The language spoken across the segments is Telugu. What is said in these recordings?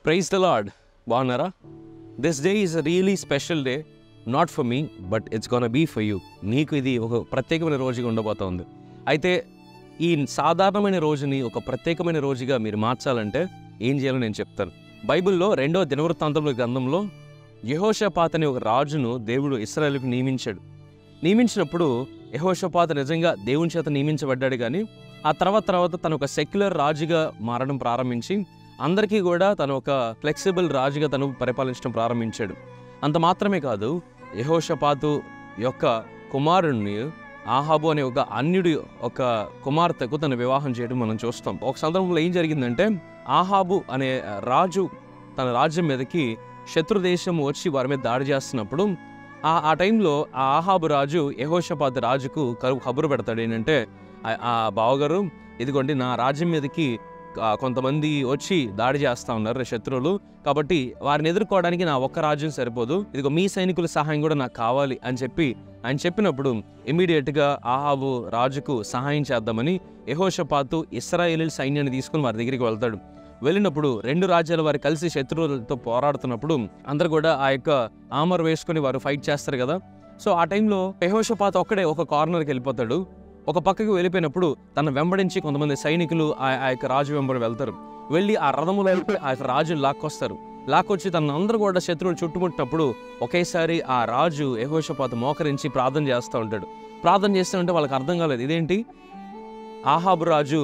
ప్రైజ్ ద లాడ్ బాగున్నారా this day is a really special day not for me but it's gonna be for you నీకు ఇది ఒక ప్రత్యేకమైన రోజుగా ఉండబోతోంది అయితే ఈ సాధారణమైన రోజుని ఒక ప్రత్యేకమైన రోజుగా మీరు మార్చాలంటే ఏం చేయాలో నేను చెప్తాను బైబిల్లో రెండవ దినవృత్తాంతంలో గ్రంథంలో యహోషపాత్ అనే ఒక రాజును దేవుడు ఇస్రాయేల్కి నియమించాడు నియమించినప్పుడు యహోషపాత్ నిజంగా దేవుని చేత నియమించబడ్డాడు కానీ ఆ తర్వాత తర్వాత తను ఒక సెక్యులర్ రాజుగా మారడం ప్రారంభించి అందరికీ కూడా తను ఒక ఫ్లెక్సిబుల్ రాజుగా తను పరిపాలించడం ప్రారంభించాడు అంత మాత్రమే కాదు యహోషపాతు యొక్క కుమారుణ్ణి ఆహాబు అనే ఒక అన్యుడి ఒక కుమార్తెకు తను వివాహం చేయడం మనం చూస్తాం ఒక సందర్భంలో ఏం జరిగిందంటే ఆహాబు అనే రాజు తన రాజ్యం మీదకి శత్రు దేశం వచ్చి వారి మీద దాడి చేస్తున్నప్పుడు ఆ ఆ టైంలో ఆ ఆహాబు రాజు యహోషపాత్ రాజుకు కరు కబురు పెడతాడు ఏంటంటే ఆ- ఆ బావగారు ఇదిగోండి నా రాజ్యం మీదకి ఆ, కొంతమంది వచ్చి దాడి చేస్తా ఉన్నారు శత్రువులు కాబట్టి వారిని ఎదుర్కోవడానికి నా ఒక్క రాజ్యం సరిపోదు ఇదిగో మీ సైనికుల సహాయం కూడా నాకు కావాలి అని చెప్పి ఆయన చెప్పినప్పుడు ఇమీడియట్గా ఆహాబు రాజుకు సహాయం చేద్దామని యహోషపాతు ఇస్రాయేలీ సైన్యాన్ని తీసుకుని వారి దగ్గరికి వెళ్తాడు వెళ్ళినప్పుడు రెండు రాజ్యాల వారు కలిసి శత్రువులతో పోరాడుతున్నప్పుడు అందరు కూడా ఆ యొక్క ఆమర్ వేసుకొని వారు ఫైట్ చేస్తారు కదా సో ఆ టైంలో యహోషపాత్ ఒక్కడే ఒక కార్నర్కి వెళ్ళిపోతాడు ఒక పక్కకి వెళ్ళిపోయినప్పుడు తన వెంబడించి కొంతమంది సైనికులు ఆ ఆ యొక్క రాజు వెంబడి వెళ్తారు వెళ్ళి ఆ రథములో వెళ్ళిపోయి ఆ యొక్క రాజుని లాక్కొస్తారు లాక్కొచ్చి తన అందరూ కూడా శత్రువులు చుట్టుముట్టినప్పుడు ఒకేసారి ఆ రాజు యహోషపాత్ మోకరించి ప్రార్థన చేస్తూ ఉంటాడు ప్రార్థన చేస్తూ ఉంటే వాళ్ళకి అర్థం కాలేదు ఇదేంటి ఆహాబు రాజు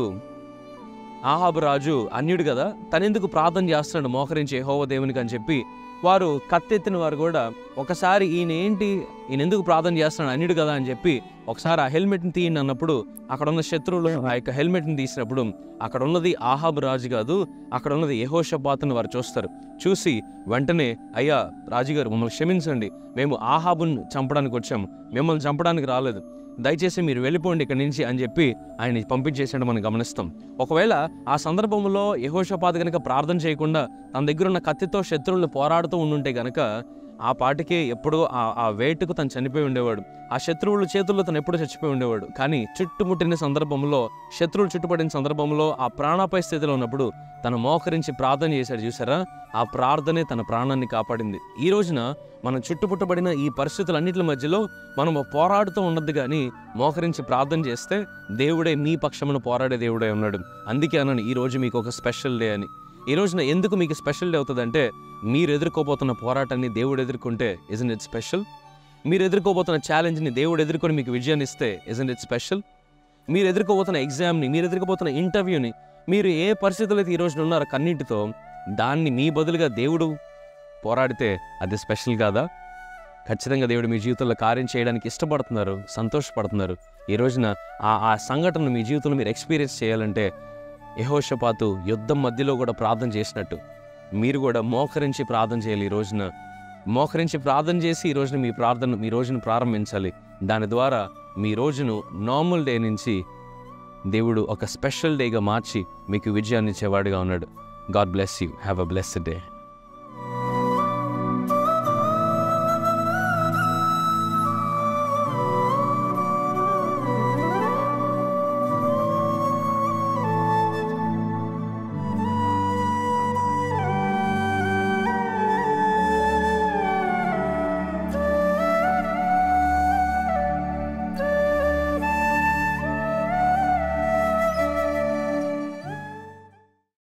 ఆహాబు రాజు అన్యుడు కదా తనెందుకు ప్రార్థన చేస్తున్నాడు మోకరించి యెహోవా దేవునికి అని చెప్పి వారు కత్తెత్తిన వారు కూడా ఒకసారి ఈయన ఏంటి ఈయన ఎందుకు ప్రార్థన చేస్తున్నాడు అన్యుడు కదా అని చెప్పి ఒకసారి ఆ హెల్మెట్ని తీయండి అన్నప్పుడు అక్కడ ఉన్న శత్రువులు ఆ యొక్క హెల్మెట్ని తీసినప్పుడు అక్కడ ఉన్నది ఆహాబు రాజు కాదు అక్కడ ఉన్నది యహోషపాత్ని వారు చూస్తారు చూసి వెంటనే అయ్యా రాజుగారు మమ్మల్ని క్షమించండి మేము ఆహాబుని చంపడానికి వచ్చాము మిమ్మల్ని చంపడానికి రాలేదు దయచేసి మీరు వెళ్ళిపోండి ఇక్కడి నుంచి అని చెప్పి ఆయన పంపించేసాడు మనం గమనిస్తాం ఒకవేళ ఆ సందర్భంలో యహోషపాత్ కనుక ప్రార్థన చేయకుండా తన దగ్గర ఉన్న కత్తితో శత్రువులను పోరాడుతూ ఉండుంటే గనక ఆ పాటికే ఎప్పుడో ఆ ఆ వేటుకు తను చనిపోయి ఉండేవాడు ఆ శత్రువుల చేతుల్లో తను ఎప్పుడూ చచ్చిపోయి ఉండేవాడు కానీ చుట్టుముట్టిన సందర్భంలో శత్రువులు చుట్టుపడిన సందర్భంలో ఆ ప్రాణాపాయ స్థితిలో ఉన్నప్పుడు తను మోకరించి ప్రార్థన చేశాడు చూసారా ఆ ప్రార్థనే తన ప్రాణాన్ని కాపాడింది ఈ రోజున మనం చుట్టుపుట్టబడిన ఈ పరిస్థితులన్నిటి మధ్యలో మనం పోరాడుతూ ఉండద్దు కానీ మోకరించి ప్రార్థన చేస్తే దేవుడే మీ పక్షమున పోరాడే దేవుడే ఉన్నాడు అందుకే అన్నాను ఈ రోజు మీకు ఒక స్పెషల్ డే అని ఈ రోజున ఎందుకు మీకు స్పెషల్ డే అవుతుందంటే మీరు ఎదుర్కోబోతున్న పోరాటాన్ని దేవుడు ఎదుర్కొంటే ఇజన్ ఇట్ స్పెషల్ మీరు ఎదుర్కోబోతున్న ఛాలెంజ్ని దేవుడు ఎదుర్కొని మీకు విజయాన్ని ఇస్తే ఇజన్ ఇట్ స్పెషల్ మీరు ఎదుర్కోబోతున్న ఎగ్జామ్ని మీరు ఎదుర్కోబోతున్న ఇంటర్వ్యూని మీరు ఏ పరిస్థితుల్లో అయితే ఈ రోజున ఉన్నారో కన్నిటితో దాన్ని మీ బదులుగా దేవుడు పోరాడితే అది స్పెషల్ కాదా ఖచ్చితంగా దేవుడు మీ జీవితంలో కార్యం చేయడానికి ఇష్టపడుతున్నారు సంతోషపడుతున్నారు ఈ రోజున ఆ ఆ సంఘటనను మీ జీవితంలో మీరు ఎక్స్పీరియన్స్ చేయాలంటే యహోషపాతు యుద్ధం మధ్యలో కూడా ప్రార్థన చేసినట్టు మీరు కూడా మోకరించి ప్రార్థన చేయాలి ఈ రోజున మోకరించి ప్రార్థన చేసి ఈ రోజున మీ ప్రార్థన మీ రోజును ప్రారంభించాలి దాని ద్వారా మీ రోజును నార్మల్ డే నుంచి దేవుడు ఒక స్పెషల్ డేగా మార్చి మీకు విజయాన్ని ఇచ్చేవాడుగా ఉన్నాడు God bless you have a blessed day